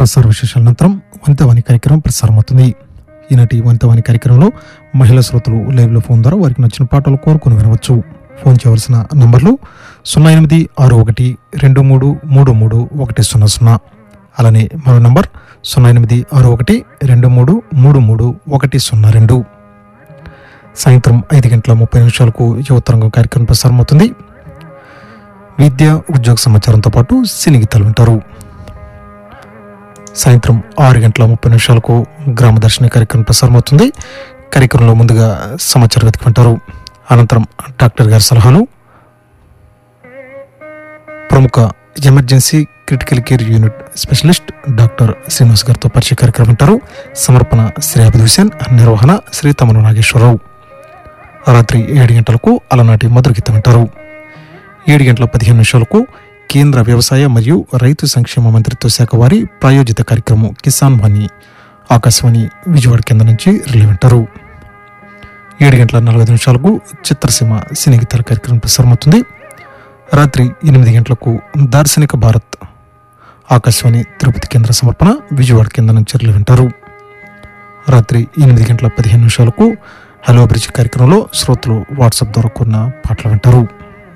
ప్రసార విశేషాల అనంతరం వంతవాణి కార్యక్రమం ప్రసారమవుతుంది ఈనాటి వంతవాణి కార్యక్రమంలో మహిళా శ్రోతలు లైవ్లో ఫోన్ ద్వారా వారికి నచ్చిన పాటలు కోరుకుని వినవచ్చు ఫోన్ చేయవలసిన నంబర్లు సున్నా ఎనిమిది ఆరు ఒకటి రెండు మూడు మూడు మూడు ఒకటి సున్నా సున్నా అలానే మరో నంబర్ సున్నా ఎనిమిది ఆరు ఒకటి రెండు మూడు మూడు మూడు ఒకటి సున్నా రెండు సాయంత్రం ఐదు గంటల ముప్పై నిమిషాలకు యువతరంగం కార్యక్రమం ప్రసారమవుతుంది విద్య ఉద్యోగ సమాచారంతో పాటు సినీ గీతాలు వింటారు సాయంత్రం ఆరు గంటల ముప్పై నిమిషాలకు గ్రామ దర్శన కార్యక్రమం ప్రసారమవుతుంది కార్యక్రమంలో ముందుగా సమాచార గతికి వింటారు అనంతరం డాక్టర్ గారి సలహాలు ప్రముఖ emergency critical care unit specialist doctor Srinivas గారితో పరిచయ కార్యక్రమం వింటారు సమర్పణ శ్రీ అభిద్ హుసేన్ నిర్వహణ శ్రీ తమను నాగేశ్వరరావు రాత్రి ఏడు గంటలకు అలనాటి మధుర గీతం వింటారు ఏడు గంటల పదిహేను నిమిషాలకు కేంద్ర వ్యవసాయ మరియు రైతు సంక్షేమ మంత్రిత్వ శాఖ వారి ప్రాయోజిత కార్యక్రమం కిసాన్ వాణి ఆకాశవాణి విజయవాడ కేంద్రం నుంచి రిలే వింటారు ఏడు గంటల నలభై ఐదు నిమిషాలకు చిత్రసీమ సినీ గీతాల కార్యక్రమం ప్రసారమవుతుంది రాత్రి ఎనిమిది గంటలకు దార్శనిక భారత్ ఆకాశవాణి తిరుపతి కేంద్ర సమర్పణ విజయవాడ కేంద్రం నుంచి రిలే వింటారు రాత్రి ఎనిమిది గంటల పదిహేను నిమిషాలకు హలో బ్రిడ్జ్ కార్యక్రమంలో శ్రోతలు వాట్సాప్ ద్వారా కొన్న పాటలు వింటారు